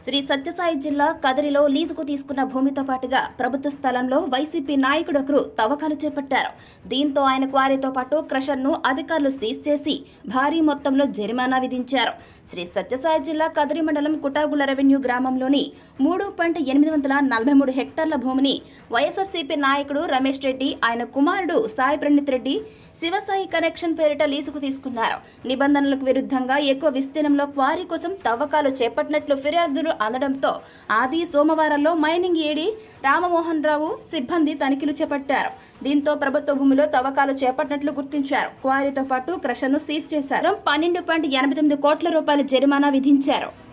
శ్రీ సత్యసాయి జిల్లా కదిరిలో లీజుకు తీసుకున్న భూమితో పాటుగా ప్రభుత్వ స్థలంలో వైసీపీ నాయకుడు ఒకరు తవ్వకాలు చేపట్టారు దీంతో ఆయన క్వారీతో పాటు క్రషర్ను అధికారులు సీజ్ చేసి భారీ మొత్తంలో జరిమానా విధించారు శ్రీ సత్యసాయి జిల్లా కదిరి మండలం కుటాగుల రెవెన్యూ గ్రామంలోని మూడు పాయింట్ ఎనిమిది వందల నలభై మూడు హెక్టార్ల భూమిని వైఎస్ఆర్సీపీ నాయకుడు రమేష్ రెడ్డి ఆయన కుమారుడు సాయి ప్రణీత్ రెడ్డి శివసాయి కనెక్షన్ పేరిట లీజుకు తీసుకున్నారు నిబంధనలకు విరుద్ధంగా ఎక్కువ విస్తీర్ణంలో క్వారీ కోసం తవ్వకాలు చేపట్టినట్లు ఫిర్యాదులు అందడంతో ఆది సోమవారంలో మైనింగ్ ఏడి రామమోహన్ రావు సిబ్బంది తనిఖీలు చేపట్టారు దీంతో ప్రభుత్వ భూమిలో తవ్వకాలు చేపట్టినట్లు గుర్తించారు క్వారీతో పాటు క్రషర్ను సీజ్ చేశారు పన్నెండు పాయింట్ ఎనభై తొమ్మిది కోట్ల రూపాయల జరిమానా విధించారు